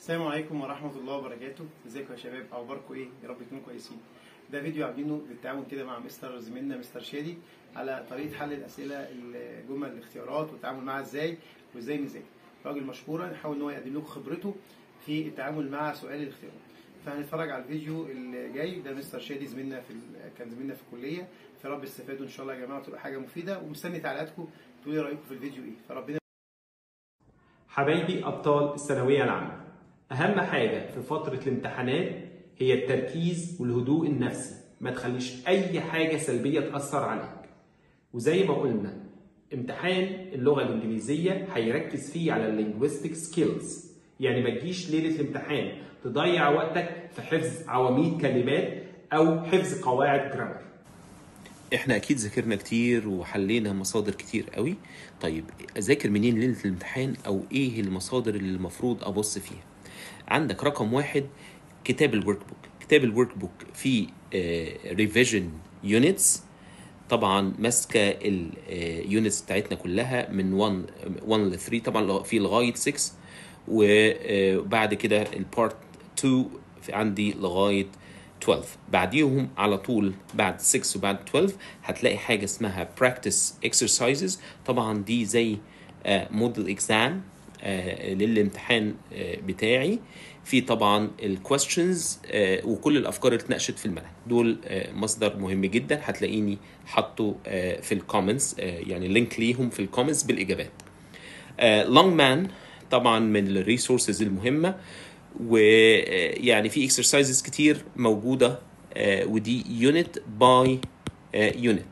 السلام عليكم ورحمة الله وبركاته، ازيكم يا شباب؟ أخباركم إيه؟ يا رب تكونوا كويسين. ده فيديو عاملينه بالتعاون كده مع مستر زميلنا مستر شادي على طريقة حل الأسئلة الجمل الاختيارات والتعامل معاها ازاي وازاي نذاكر. راجل مشكورا يحاول إن هو يقدم لكم خبرته في التعامل مع سؤال الاختيارات. فهنتفرج على الفيديو اللي جاي ده مستر شادي زميلنا في ال- كان زميلنا في الكلية فرب استفادوا إن شاء الله يا جماعة تبقى حاجة مفيدة ومستني تعليقاتكم تقولوا إيه رأيكم في الفيديو إيه فربنا حبايبي أبطال الثانوية العامة أهم حاجة في فترة الامتحانات هي التركيز والهدوء النفسي ما تخليش أي حاجة سلبية تأثر عليك وزي ما قلنا امتحان اللغة الإنجليزية هيركز فيه على اللينجويستيك سكيلز يعني ما تجيش ليلة الامتحان تضيع وقتك في حفظ عواميد كلمات أو حفظ قواعد جرامر احنا اكيد ذاكرنا كتير وحلينا مصادر كتير قوي طيب اذاكر منين ليله الامتحان او ايه المصادر اللي المفروض ابص فيها عندك رقم واحد كتاب الورك بوك كتاب الورك بوك فيه ريفيجن يونتس طبعا ماسكه اليونتس بتاعتنا كلها من 1 1 ل 3 طبعا في لغايه 6 وبعد كده البارت 2 في عندي لغايه 12 بعديهم على طول بعد 6 وبعد 12 هتلاقي حاجه اسمها practice exercises طبعا دي زي موديل اكزام للامتحان آه، بتاعي في طبعا الكويستشنز وكل الافكار اللي اتناقشت في المنهج دول آه، مصدر مهم جدا هتلاقيني حاطه آه، في الكومنتس يعني لينك ليهم في الكومنتس بالاجابات لونج مان طبعا من الريسورسز المهمه ويعني في اكسرسايزز كتير موجوده آه، ودي يونت باي يونت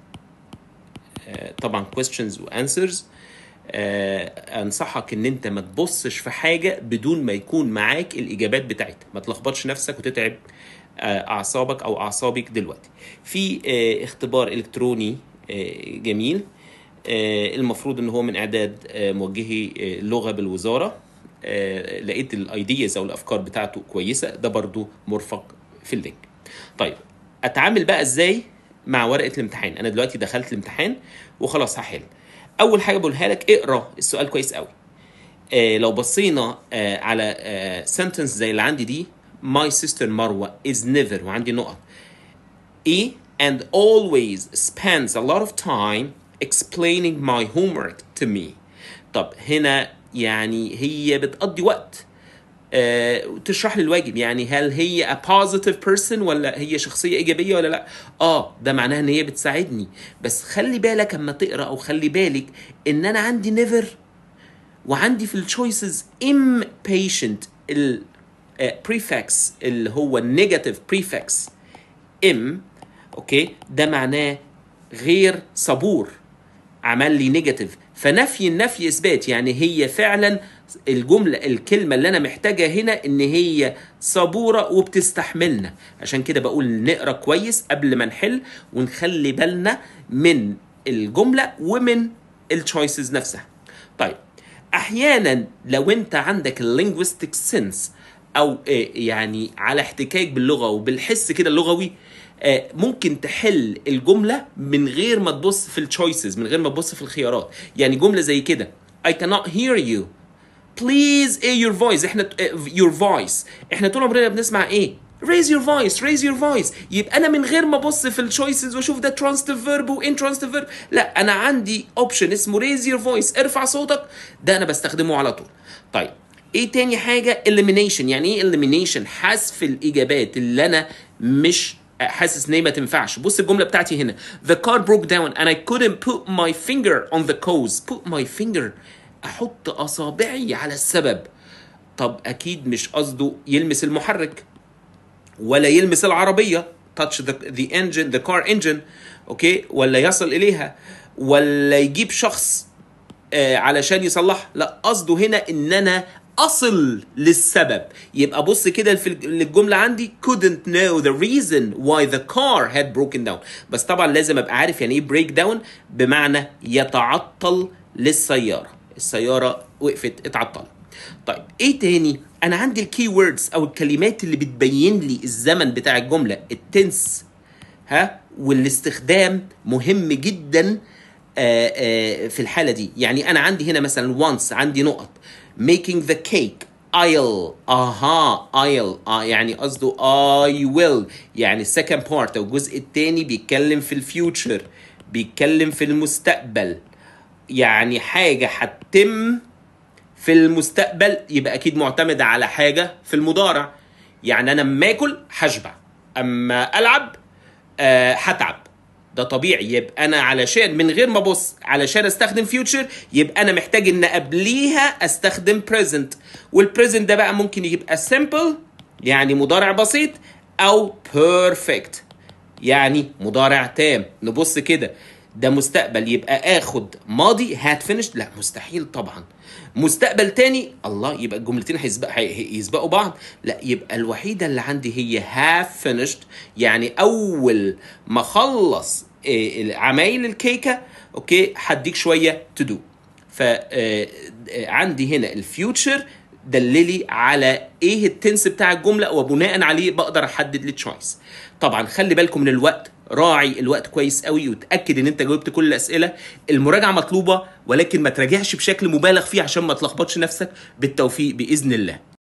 طبعا questions واnswers آه، انصحك ان انت ما تبصش في حاجه بدون ما يكون معاك الاجابات بتاعتها ما تلخبطش نفسك وتتعب آه، اعصابك او اعصابك دلوقتي في آه، اختبار الكتروني آه، جميل آه، المفروض ان هو من اعداد آه، موجهي آه، اللغه بالوزاره آه، لقيت الايدياز او الافكار بتاعته كويسه ده برضو مرفق في اللينك طيب اتعامل بقى ازاي مع ورقه الامتحان انا دلوقتي دخلت الامتحان وخلاص هحل اول حاجه بقولها لك اقرا السؤال كويس قوي آه لو بصينا آه على آه sentence زي اللي عندي دي my sister مروه is never وعندي نقط E and always spends a lot of time explaining my homework to me. طب هنا يعني هي بتقضي وقت آه تشرح لي الواجب يعني هل هي a positive person ولا هي شخصية إيجابية ولا لا؟ آه ده معناها إن هي بتساعدني بس خلي بالك أما تقرأ أو خلي بالك إن أنا عندي never وعندي في التشويسز impatient ال آه، prefix اللي هو النيجاتيف prefix ام اوكي ده معناه غير صبور عمل لي نيجاتيف فنفي النفي اثبات يعني هي فعلا الجمله الكلمه اللي انا محتاجها هنا ان هي صبوره وبتستحملنا عشان كده بقول نقرا كويس قبل ما نحل ونخلي بالنا من الجمله ومن التشويسز نفسها طيب احيانا لو انت عندك اللينجويستيك سنس او آه، يعني على احتكاك باللغه وبالحس كده اللغوي آه، ممكن تحل الجمله من غير ما تبص في التشويسز من غير ما تبص في الخيارات يعني جمله زي كده I cannot hear you please ايه your voice احنا آه، your voice احنا طول عمرنا بنسمع ايه raise your voice raise your voice يبقى انا من غير ما ابص في التشويسز واشوف ده transitive verb وintransitive verb لا انا عندي اوبشن اسمه raise your voice ارفع صوتك ده انا بستخدمه على طول طيب ايه تاني حاجه elimination يعني ايه elimination حذف الاجابات اللي انا مش حاسس ان هي ما تنفعش بص الجمله بتاعتي هنا the car broke down and I couldn't put my finger on the cause put my finger احط اصابعي على السبب طب اكيد مش قصده يلمس المحرك ولا يلمس العربية touch the, the engine the car engine اوكي ولا يصل اليها ولا يجيب شخص آه علشان يصلحها لا قصده هنا ان انا اصل للسبب يبقى بص كده في الجمله عندي couldn't know the reason why the car had broken down بس طبعا لازم ابقى عارف يعني ايه break down بمعنى يتعطل للسياره السياره وقفت اتعطلت طيب ايه تاني انا عندي الكي ووردز او الكلمات اللي بتبين لي الزمن بتاع الجمله التنس ها والاستخدام مهم جدا آه، آه، في الحاله دي يعني انا عندي هنا مثلا once عندي نقط making the cake I'll اها I'll آه يعني قصده I will يعني السكند بارت او الجزء الثاني بيتكلم في الفيوتشر بيتكلم في المستقبل يعني حاجة هتتم في المستقبل يبقى اكيد معتمدة على حاجة في المضارع يعني انا اما اكل هشبع اما العب آه، هتعب ده طبيعي يبقى انا علشان من غير ما ابص علشان استخدم فيوتشر يبقى انا محتاج ان قبليها استخدم present والبريزنت ده بقى ممكن يبقى simple يعني مضارع بسيط او perfect يعني مضارع تام نبص كده ده مستقبل يبقى اخد ماضي هات فينيشد لا مستحيل طبعا مستقبل تاني الله يبقى الجملتين هيسبق هي- يسبقوا بعض لا يبقى الوحيده اللي عندي هي هاف فينيشد يعني اول ما اخلص إيه، عمايل الكيكه اوكي هديك شويه تو دو فعندي هنا الفيوتشر دللي على ايه التنس بتاع الجمله وبناء عليه بقدر احدد لي تشويس طبعا خلي بالكم من الوقت راعي الوقت كويس قوي وتاكد ان انت جاوبت كل الاسئله المراجعه مطلوبه ولكن ما تراجعش بشكل مبالغ فيه عشان ما تلخبطش نفسك بالتوفيق باذن الله